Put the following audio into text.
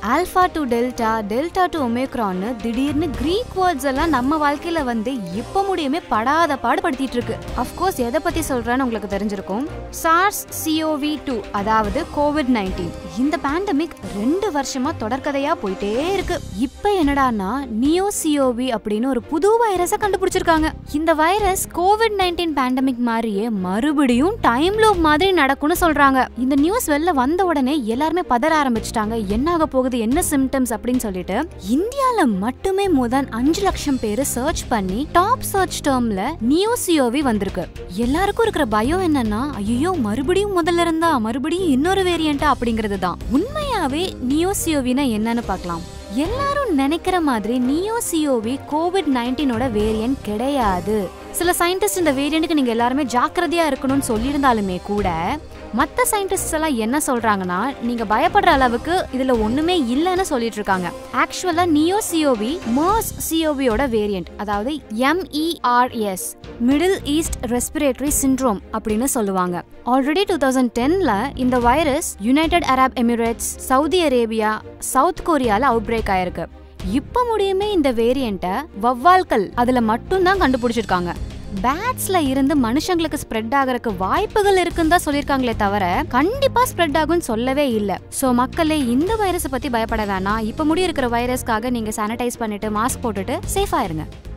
alpha to delta delta to ஒமேக்ரான்னு திடீர்னு Greek words எல்லாம் நம்ம வாழ்க்கையில வந்து இப்ப முடியுமே படாத பாடுபடுத்திட்டு இருக்கு அஃப்கோர்ஸ் எதை பத்தி சொல்றேன்னு உங்களுக்கு தெரிஞ்சிருக்கும் சார்ஸ் சிஓவி டூ அதாவது கோவிட் நைன்டீன் இந்த பேண்டமிக் ரெண்டு வருஷமா தொடர்கதையா போயிட்டே இருக்கு இப்ப என்னடான்னா நியோ சிஓவி அப்படின்னு ஒரு புது வைரஸ கண்டுபிடிச்சிருக்காங்க இந்த வைரஸ் கோவிட் நைன்டீன் பேண்டமிக் மாதிரியே மறுபடியும் டைம் லூப் மாதிரி நடக்கும்னு சொல்றாங்க இந்த நியூஸ் வெளில வந்த உடனே எல்லாருமே பதற ஆரம்பிச்சிட்டாங்க என்ன ஆக போகுது என்ன சிம்டம்ஸ் அப்படின்னு சொல்லிட்டு இந்தியால மட்டுமே முதல் அஞ்சு லட்சம் பேர் சர்ச் பண்ணி டாப் சர்ச் டேர்ம்ல நியோ சிஓவி வந்திருக்கு எல்லாருக்கும் இருக்கிற பயம் என்னன்னா ஐயோ மறுபடியும் முதல்ல இருந்தா மறுபடியும் இன்னொரு வேரியண்டா அப்படிங்கிறது தான் உண்மையாவே நியோ சிஓவினா என்னன்னு பார்க்கலாம் எல்லாரும் நினைக்கிற மாதிரி நியோ சிஓவி கோவிட் நைன்டீனோட வேரியன்ட் கிடையாது சில சயின்டிஸ்ட் இந்த வேரியண்ட்டுக்கு நீங்க எல்லாருமே ஜாக்கிரதையா இருக்கணும்னு சொல்லியிருந்தாலுமே கூட மத்த சயின்டிஸ்ட்ஸ் எல்லாம் என்ன சொல்றாங்கன்னா நீங்க பயப்படுற அளவுக்கு இதுல ஒண்ணுமே இல்லைன்னு சொல்லிட்டு இருக்காங்க ஆக்சுவலா நியோ சிஓவி மர்ஸ் சிஓவியோட வேரியன்ட் அதாவது MERS Middle East respiratory syndrome அப்படின்னு சொல்லுவாங்க ஆல்ரெடி டூ தௌசண்ட் டென்ல இந்த virus United Arab Emirates Saudi Arabia South கொரியால அவுட் பிரேக் ஆயிருக்கு இப்ப முடியுமே இந்த வேரியண்ட்டை வவ்வால்கள் அதுல மட்டும்தான் கண்டுபிடிச்சிருக்காங்க பேட்ஸ்ல இருந்து மனுஷங்களுக்கு ஸ்ப்ரெட் ஆகறதுக்கு வாய்ப்புகள் இருக்குன்னு தான் சொல்லிருக்காங்களே தவிர கண்டிப்பா ஸ்ப்ரெட் ஆகும்னு சொல்லவே இல்ல சோ மக்களே இந்த வைரஸ் பத்தி பயப்பட வேணாம் இப்ப முடி இருக்கிற வைரஸ்க்காக நீங்க சானிடைஸ் பண்ணிட்டு மாஸ்க் போட்டுட்டு சேஃபா இருங்க